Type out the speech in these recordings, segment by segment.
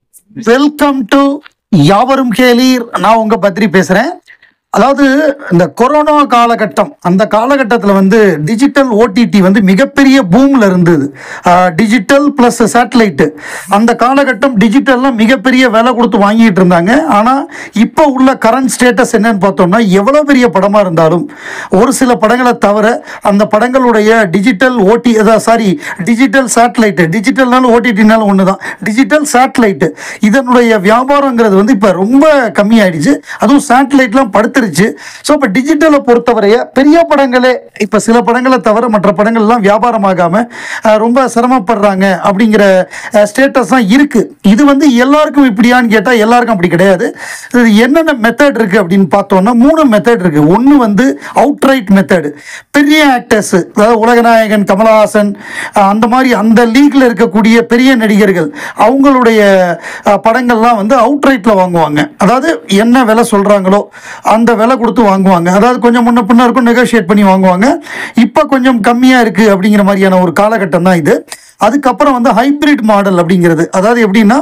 welcome to யாவரும் கேளீர் நான் உங்க பத்ரி பேசுறேன் அதாவது இந்த கொரோனா காலகட்டம் அந்த காலகட்டத்தில் வந்து டிஜிட்டல் ஓடிடி வந்து மிகப்பெரிய பூமில் இருந்தது டிஜிட்டல் ப்ளஸ் சேட்டலைட்டு அந்த காலகட்டம் டிஜிட்டல்லாம் மிகப்பெரிய விலை கொடுத்து வாங்கிட்டு இருந்தாங்க ஆனால் இப்போ உள்ள கரண்ட் ஸ்டேட்டஸ் என்னன்னு பார்த்தோம்னா எவ்வளோ பெரிய படமாக இருந்தாலும் ஒரு சில படங்களை தவிர அந்த படங்களுடைய டிஜிட்டல் ஓடி அதாவது சாரி டிஜிட்டல் சேட்டலைட்டு டிஜிட்டல்னாலும் ஓடிடினாலும் ஒன்று தான் டிஜிட்டல் சேட்டலைட்டு இதனுடைய வியாபாரங்கிறது வந்து இப்போ ரொம்ப கம்மியாயிடுச்சு அதுவும் சேட்டலைட்லாம் படுத்துருச்சு ஸோ இப்போ டிஜிட்டலை பொறுத்தவரைய பெரிய படங்களே இப்போ சில படங்களை தவிர மற்ற படங்கள்லாம் வியாபாரமாகாமல் ரொம்ப சிரமப்படுறாங்க அப்படிங்கிற ஸ்டேட்டஸ் தான் இருக்குது இது வந்து எல்லாருக்கும் இப்படியான்னு கேட்டால் எல்லாருக்கும் அப்படி கிடையாது இது என்னென்ன மெத்தட் இருக்குது அப்படின்னு பார்த்தோம்னா மூணு மெத்தட் இருக்குது ஒன்று வந்து அவுட்ரைட் மெத்தடு பெரிய ஆக்டர்ஸ் அதாவது உலகநாயகன் கமலஹாசன் அஹ் அந்த மாதிரி அந்த லீக்ல இருக்கக்கூடிய பெரிய நடிகர்கள் அவங்களுடைய அஹ், படங்கள்லாம் வந்து அவுட்ரைட்டில் வாங்குவாங்க அதாவது என்ன விலை சொல்கிறாங்களோ அந்த விலை கொடுத்து வாங்குவாங்க அதாவது கொஞ்சம் முன்ன பின்ன இருக்கும் நெகோஷியேட் பண்ணி வாங்குவாங்க இப்போ கொஞ்சம் கம்மியாக இருக்குது அப்படிங்கிற மாதிரியான ஒரு காலகட்டம் தான் இது அதுக்கப்புறம் வந்து ஹைபிரிட் மாடல் அப்படிங்கிறது அதாவது எப்படின்னா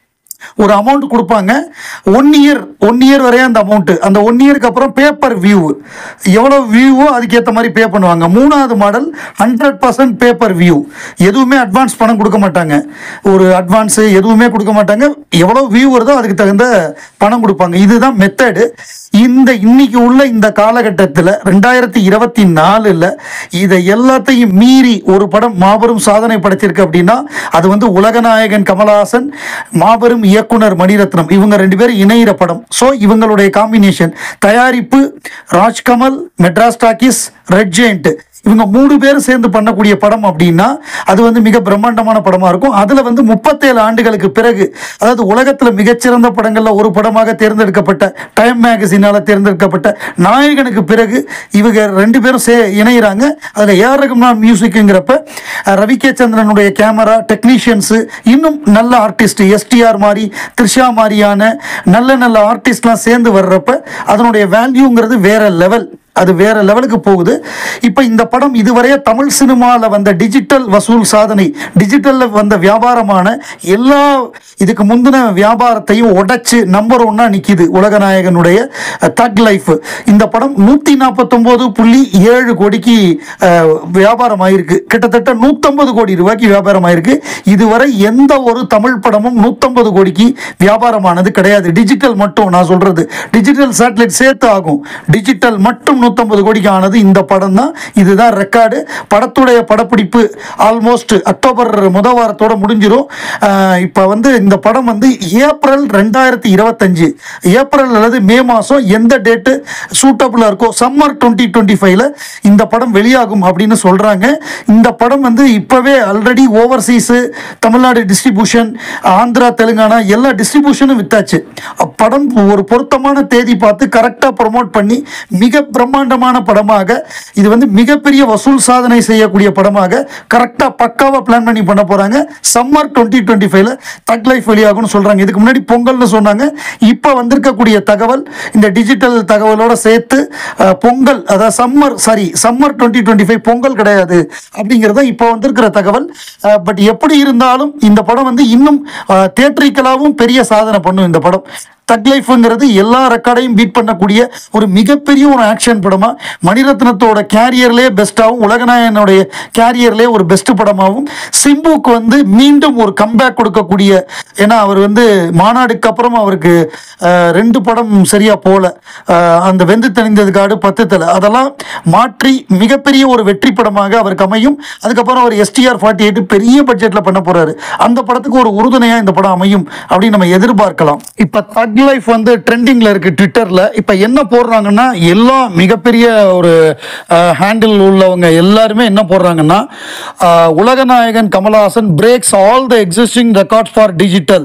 ஒரு அமௌண்ட் கொடுப்பாங்க ஒன் இயர் ஒன் இயர் வரையும் அந்த அமௌண்ட்டு அந்த ஒன் இயருக்கு அப்புறம் பேப்பர் வியூ எவ்வளோ வியூவோ அதுக்கேற்ற மாதிரி பே பண்ணுவாங்க மூணாவது model hundred percent paper view எதுவுமே அட்வான்ஸ் பணம் கொடுக்க மாட்டாங்க ஒரு அட்வான்ஸு எதுவுமே கொடுக்க மாட்டாங்க எவ்வளோ வியூ வருதோ அதுக்கு தகுந்த பணம் கொடுப்பாங்க இதுதான் மெத்தடு இந்த இன்னைக்கு உள்ள இந்த காலகட்டத்தில் ரெண்டாயிரத்தி இருபத்தி நாலில் இதை எல்லாத்தையும் மீறி ஒரு படம் மாபெரும் சாதனை படைச்சிருக்கு அப்படின்னா அது வந்து உலகநாயகன் கமலஹாசன் மாபெரும் இயக்குனர் மணிரத்னம் இவங்க ரெண்டு பேரும் இணையிற படம் ஸோ இவங்களுடைய காம்பினேஷன் தயாரிப்பு Rajkamal Madras talkies Red Giant இவங்க மூணு பேரும் சேர்ந்து பண்ணக்கூடிய படம் அப்படின்னா அது வந்து மிக பிரம்மாண்டமான படமாக இருக்கும் அதில் வந்து முப்பத்தேழு ஆண்டுகளுக்கு பிறகு அதாவது உலகத்தில் மிகச்சிறந்த படங்களில் ஒரு படமாக தேர்ந்தெடுக்கப்பட்ட டைம் மேகசினால் தேர்ந்தெடுக்கப்பட்ட நாயகனுக்கு பிறகு இவங்க ரெண்டு பேரும் சே இணையிறாங்க அதில் ஏஆர் ரகுமான் மியூசிக்குங்கிறப்ப அஹ், ரவி கே சந்திரனுடைய கேமரா டெக்னீஷியன்ஸு இன்னும் நல்ல ஆர்டிஸ்ட் எஸ்டிஆர் மாதிரி த்ரிஷா மாதிரியான நல்ல நல்ல ஆர்டிஸ்ட்லாம் சேர்ந்து வர்றப்ப அதனுடைய வேல்யூங்கிறது வேற லெவல் அது வேற லெவலுக்கு போகுது இப்போ இந்த படம் இதுவரைய தமிழ் சினிமாவில் வந்த டிஜிட்டல் வசூல் சாதனை டிஜிட்டலில் வந்த வியாபாரமான எல்லா இதுக்கு முந்தின வியாபாரத்தையும் உடைச்சு நம்பர் ஒன்னா நிற்கிது உலகநாயகனுடைய தக் லைஃப் இந்த படம் நூற்றி நாற்பத்தொம்போது புள்ளி ஏழு கோடிக்கு அஹ், வியாபாரம் ஆயிருக்கு கிட்டத்தட்ட நூற்றம்பது கோடி ரூபாய்க்கு வியாபாரம் ஆயிருக்கு இதுவரை எந்த ஒரு தமிழ் படமும் நூற்றம்பது கோடிக்கு வியாபாரமானது கிடையாது டிஜிட்டல் மட்டும் நான் சொல்றது டிஜிட்டல் சேட்டலைட் சேர்த்து ஆகும் டிஜிட்டல் மட்டும் நூற்றம்பது கோடிக்கு ஆனது இந்த படம் தான் இதுதான் ரெக்கார்டு படத்துடைய படப்பிடிப்பு ஆல்மோஸ்ட் அக்டோபர் முத வாரத்தோட முடிஞ்சிடும் இப்போ வந்து இந்த படம் வந்து ஏப்ரல் ரெண்டாயிரத்தி இருபத்தஞ்சு ஏப்ரல் அல்லது மே மாதம் எந்த டேட்டு சூட்டபுளாக இருக்கோ சம்மர் டுவெண்ட்டி டுவெண்ட்டி ஃபைவ்ல இந்த படம் வெளியாகும் அப்படின்னு சொல்கிறாங்க இந்த படம் வந்து இப்போவே already overseas Tamil Nadu distribution Andhra Telangana எல்லா டிஸ்ட்ரிபியூஷனும் வித்தாச்சு படம் ஒரு பொருத்தமான தேதி பார்த்து கரெக்டாக ப்ரொமோட் பண்ணி மிக பிரம்மாண்டமான படமாக இது வந்து மிகப்பெரிய வசூல் சாதனை செய்யக்கூடிய படமாக கரெக்டாக பக்காவாக பிளான் பண்ணி பண்ண போகிறாங்க சம்மர் டுவெண்ட்டி டுவெண்ட்டி ஃபைவ்ல தக் லைஃப் வெளியாகும்னு சொல்கிறாங்க இதுக்கு முன்னாடி பொங்கல்னு சொன்னாங்க இப்போ வந்திருக்கக்கூடிய தகவல் இந்த டிஜிட்டல் தகவலோட சேர்த்து அஹ், பொங்கல் அதாவது summer sorry summer twenty twenty five Pongal கிடையாது அப்படிங்கிறத இப்போ வந்திருக்கிற தகவல் பட் எப்படி இருந்தாலும் இந்த படம் வந்து இன்னும் தேட்டரிக்கலாகவும் பெரிய சாதனை பண்ணும் இந்த படம் தக் லைஃப்ங்கிறது எல்லா ரெக்கார்டையும் பீட் பண்ணக்கூடிய ஒரு மிகப்பெரிய ஒரு ஆக்ஷன் படமாக மணிரத்னத்தோட கேரியர்லேயே பெஸ்ட்டாகவும் உலகநாயகனுடைய கேரியர்லேயே ஒரு பெஸ்ட் படமாகவும் சிம்புக்கு வந்து மீண்டும் ஒரு கம்பேக் கொடுக்கக்கூடிய ஏன்னா அவர் வந்து மாநாடுக்கு அப்புறம் அவருக்கு அஹ், ரெண்டு படம் சரியாக போகல அஹ், அந்த வெந்து தணிந்தது காடு பத்து தலை அதெல்லாம் மாற்றி மிகப்பெரிய ஒரு வெற்றி படமாக அவருக்கு அமையும் அதுக்கப்புறம் அவர் எஸ்டிஆர் ஃபார்ட்டி எயிட் பெரிய பட்ஜெட்டில் பண்ண போறாரு அந்த படத்துக்கு ஒரு உறுதுணையாக இந்த படம் அமையும் அப்படின்னு நம்ம எதிர்பார்க்கலாம் இப்போ தக் லைஃப் வந்து ட்ரெண்டிங்கில் இருக்கு ட்விட்டரில் இப்போ என்ன போடுறாங்கன்னா எல்லா மிகப்பெரிய ஒரு ஹேண்டில் உள்ளவங்க எல்லாருமே என்ன போடுறாங்கன்னா அஹ், உலகநாயகன் Kamal Haasan breaks all the existing records for digital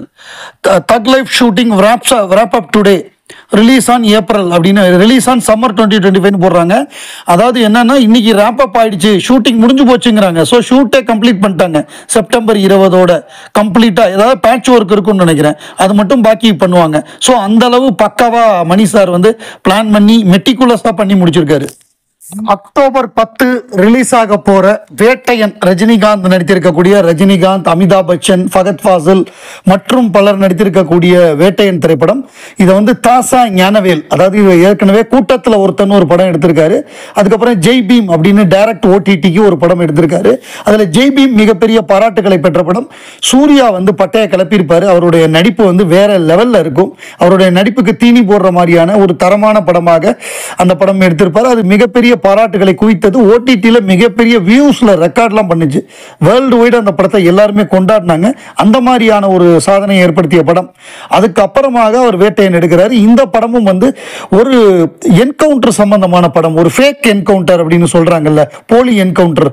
Thug Life shooting wraps wrap up today release on April அப்படின்னு release on summer twenty twenty five போடுறாங்க அதாவது என்னன்னா இன்னைக்கு ரேப் அப் ஆயிடுச்சு ஷூட்டிங் முடிஞ்சு போச்சுங்கிறாங்க ஸோ ஷூட்டே கம்ப்ளீட் பண்ணிட்டாங்க செப்டம்பர் இருபதோட கம்ப்ளீட்டாக ஏதாவது பேட்ச் ஒர்க் இருக்கும்னு நினைக்கிறேன் அது மட்டும் பாக்கி பண்ணுவாங்க ஸோ அந்த அளவு பக்காவா மணி சார் வந்து பிளான் பண்ணி மெட்டிகுலஸாக பண்ணி முடிச்சிருக்காரு அக்டோபர் பத்து ரிலீஸ் ஆக போற வேட்டையன் ரஜினிகாந்த் நடித்திருக்கக்கூடிய ரஜினிகாந்த் அமிதாப் பச்சன் ஃபகத் ஃபாசில் மற்றும் பலர் நடித்திருக்கக்கூடிய வேட்டையன் திரைப்படம் இதை வந்து தாசா ஞானவேல் அதாவது இவர் ஏற்கனவே கூட்டத்தில் ஒருத்தன் ஒரு படம் எடுத்திருக்காரு அதுக்கப்புறம் ஜெய் பீம் அப்படின்னு டைரக்ட் ஓடிடிக்கு ஒரு படம் எடுத்திருக்காரு அதில் ஜெய் பீம் மிகப்பெரிய பாராட்டுகளை பெற்ற படம் சூர்யா வந்து பட்டைய கிளப்பியிருப்பாரு அவருடைய நடிப்பு வந்து வேற லெவல்ல இருக்கும் அவருடைய நடிப்புக்கு தீனி போடுற மாதிரியான ஒரு தரமான படமாக அந்த படம் எடுத்திருப்பாரு அது மிகப்பெரிய பாராட்டுகளை குவித்தது ஓடிடியில் மிகப்பெரிய வியூஸ்ல ரெக்கார்ட்லாம் பண்ணுச்சு வேர்ல்டு வைடு அந்த படத்தை எல்லாருமே கொண்டாடினாங்க அந்த மாதிரியான ஒரு சாதனையை ஏற்படுத்திய படம் அதுக்கு அப்புறமாக அவர் வேட்டையன் எடுக்கிறாரு இந்த படமும் வந்து ஒரு என்கவுண்டர் சம்பந்தமான படம் ஒரு ஃபேக் என்கவுண்டர் அப்படின்னு சொல்றாங்கல்ல போலி என்கவுண்டர்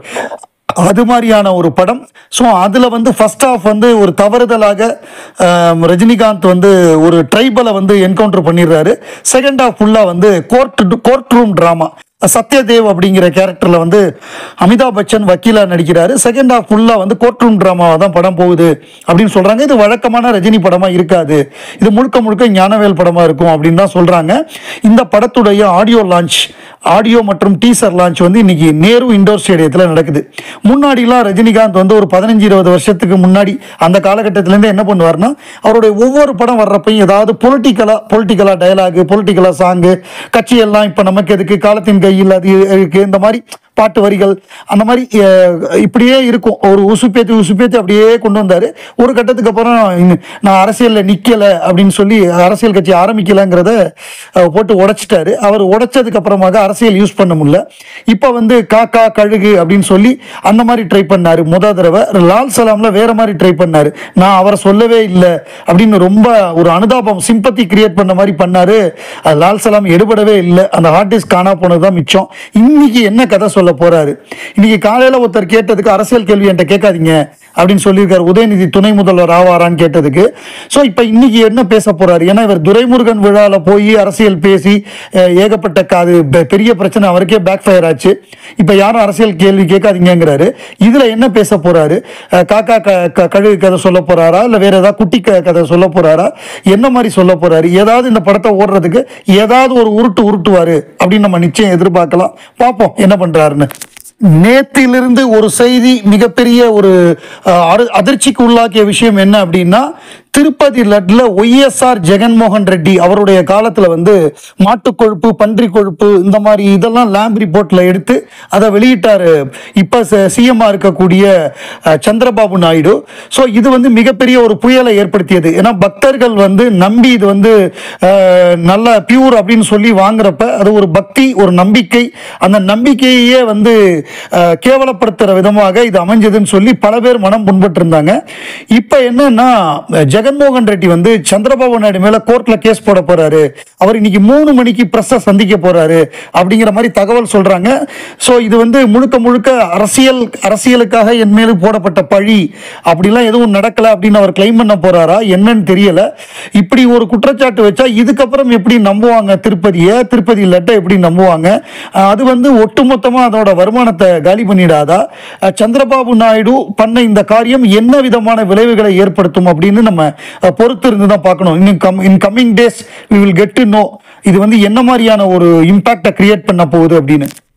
அது மாதிரியான ஒரு படம் ஸோ அதில் வந்து ஃபர்ஸ்ட் ஆஃப் வந்து ஒரு தவறுதலாக ஆம், ரஜினிகாந்த் வந்து ஒரு ட்ரைபலை வந்து என்கவுண்டர் பண்ணிடுறாரு செகண்ட் ஆஃப் ஃபுல்லாக வந்து court court room drama Satyadev அப்படிங்கிற கேரக்டரில் வந்து அமிதாப் பச்சன் வக்கீலாக நடிக்கிறாரு செகண்ட் ஆஃப் ஃபுல்லாக வந்து கோர்ட் ரூம் ட்ராமாவாக தான் படம் போகுது அப்படின்னு சொல்கிறாங்க இது வழக்கமான ரஜினி படமாக இருக்காது இது முழுக்க முழுக்க ஞானவேல் படமாக இருக்கும் அப்படின்னு தான் சொல்கிறாங்க இந்த படத்துடைய ஆடியோ லான்ச் ஆடியோ மற்றும் டீசர் லான்ச் வந்து இன்னைக்கு நேரு இண்டோர் ஸ்டேடியத்தில் நடக்குது முன்னாடிலாம் ரஜினிகாந்த் வந்து ஒரு பதினஞ்சு இருபது வருஷத்துக்கு முன்னாடி அந்த காலகட்டத்திலேருந்து என்ன பண்ணுவார்னா அவருடைய ஒவ்வொரு படம் வர்றப்பையும் ஏதாவது பொலிட்டிக்கலாக பொலிட்டிக்கலாக டயலாகு பொலிட்டிக்கலாக சாங்கு கட்சியெல்லாம் இப்போ நமக்கு எதுக்கு காலத்தின் கையில் அது இருக்கு இந்த மாதிரி பாட்டு வரிகள் அந்த மாதிரி அஹ், இப்படியே இருக்கும் ஒரு உசுப்பேத்தி உசுப்பேத்தி அப்படியே கொண்டு வந்தார் ஒரு கட்டத்துக்கு அப்புறம் இன்னும் நான் அரசியலில் நிற்கலை அப்படின்னு சொல்லி அரசியல் கட்சி ஆரம்பிக்கலைங்கிறத அஹ், போட்டு உடைச்சிட்டாரு அவர் உடைச்சதுக்கு அப்புறமாக அரசியல் யூஸ் பண்ண முடியல இப்போ வந்து காக்கா கழுகு அப்படின்னு சொல்லி அந்த மாதிரி ட்ரை பண்ணாரு முத தடவை லால் சலாம்ல வேற மாதிரி ட்ரை பண்ணாரு நான் அவரை சொல்லவே இல்லை அப்படின்னு ரொம்ப ஒரு அனுதாபம் சிம்பத்தி கிரியேட் பண்ண மாதிரி பண்ணாரு அது லால் சலாம் எடுபடவே இல்லை அந்த ஆர்டிஸ்ட் காணா போனது தான் மிச்சம் இன்னைக்கு என்ன கதை சொல்ல போறாரு இன்னைக்கு காலையில ஒருத்தர் கேட்டதுக்கு அரசியல் கேள்வி என்கிட்ட கேட்காதீங்க அப்படின்னு சொல்லியிருக்காரு உதயநிதி துணை முதல்வர் ஆவாரான்னு கேட்டதுக்கு ஸோ இப்போ இன்னைக்கு என்ன பேச போறாரு ஏன்னா இவர் துரைமுருகன் விழாவில் போய் அரசியல் பேசி அஹ், ஏகப்பட்ட காது பெ- பெரிய பிரச்சனை அவருக்கே பேக் ஃபயர் ஆச்சு இப்போ யாரும் அரசியல் கேள்வி கேட்காதீங்கங்கிறாரு இதுல என்ன பேச போறாரு அஹ், காக்கா க க- கழுகு கதை சொல்ல போறாரா இல்லை வேற ஏதாவது குட்டி க கதை சொல்ல போறாரா என்ன மாதிரி சொல்ல போறாரு ஏதாவது இந்த படத்தை ஓடுறதுக்கு ஏதாவது ஒரு உருட்டு உருட்டுவாரு அப்படின்னு நம்ம நிச்சயம் எதிர்பார்க்கலாம் பார்ப்போம் என்ன பண்றாருன்னு நேத்திலிருந்து ஒரு செய்தி மிகப்பெரிய ஒரு அஹ், அரு- அதிர்ச்சிக்கு உள்ளாக்கிய விஷயம் என்ன அப்படின்னா திருப்பதி லட்ல ஒய்எஸ்ஆர் ஜெகன்மோகன் ரெட்டி அவருடைய காலத்துல வந்து மாட்டுக் கொழுப்பு பன்றி கொழுப்பு இந்த மாதிரி இதெல்லாம் லேப் ரிப்போர்ட்ல எடுத்து அதை வெளியிட்டாரு இப்ப சிஎம்ஆ இருக்கக்கூடிய அஹ், சந்திரபாபு நாயுடு ஸோ இது வந்து மிகப்பெரிய ஒரு புயலை ஏற்படுத்தியது ஏன்னா பக்தர்கள் வந்து நம்பி இது வந்து அஹ், நல்ல பியூர் அப்படின்னு சொல்லி வாங்குறப்ப அது ஒரு பக்தி ஒரு நம்பிக்கை அந்த நம்பிக்கையே வந்து அஹ், கேவலப்படுத்துற விதமாக இது அமைஞ்சதுன்னு சொல்லி பல பேர் மனம் புண்பட்டு இருந்தாங்க இப்போ என்னன்னா ஜெகன்மோகன் ரெட்டி வந்து சந்திரபாபு நாயுடு மேல கோர்ட்ல கேஸ் போட போறாரு அவர் இன்னைக்கு மூணு மணிக்கு பிரஸ்ஸை சந்திக்க போறாரு அப்படிங்கிற மாதிரி தகவல் சொல்றாங்க ஸோ இது வந்து முழுக்க முழுக்க அரசியல் அரசியலுக்காக என் மேலும் போடப்பட்ட பழி அப்படிலாம் எதுவும் நடக்கல அப்படின்னு அவர் கிளைம் பண்ண போறாரா என்னன்னு தெரியல இப்படி ஒரு குற்றச்சாட்டு வச்சா இதுக்கப்புறம் எப்படி நம்புவாங்க திருப்பதியை திருப்பதி லட்டை எப்படி நம்புவாங்க அஹ் அது வந்து ஒட்டுமொத்தமா அதோட வருமானத்தை காலி பண்ணிடாதா அஹ் சந்திரபாபு நாயுடு பண்ண இந்த காரியம் என்ன விதமான விளைவுகளை ஏற்படுத்தும் அப்படின்னு நம்ம அஹ், பொறுத்து இருந்து தான் பார்க்கணும் இன்னும் come in coming days we will get to know இது வந்து என்ன மாதிரியான ஒரு இம்பாக்டை கிரியேட் பண்ண போகுது அப்படின்னு